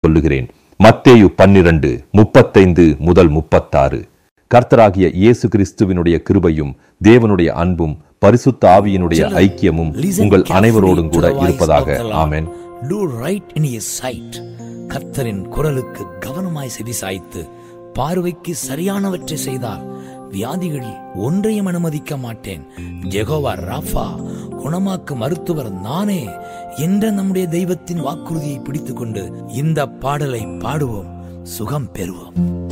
சொல்லுகிறேன் மத்தேயு பன்னிரண்டு முப்பத்தைந்து முதல் முப்பத்தாறு கர்த்தராகிய இயேசு கிறிஸ்துவினுடைய கிருபையும் தேவனுடைய அன்பும் பரிசுத்த ஆவியினுடைய ஐக்கியமும் Listen உங்கள் carefully அனைவரோடும் to கூட the voice இருப்பதாக of the Lord. Amen Do right in his sight. கர்த்தரின் குரலுக்கு கவனமாய் செவிசாய்த்து பார்வைக்கு சரியானவற்றை செய்தால் வியாதிகளில் ஒன்றையும் அனுமதிக்க மாட்டேன் ஜெகோவா ராஃபா குணமாக்கு மருத்துவர் நானே என்ற நம்முடைய தெய்வத்தின் வாக்குறுதியை பிடித்துக்கொண்டு இந்த பாடலை பாடுவோம் சுகம் பெறுவோம்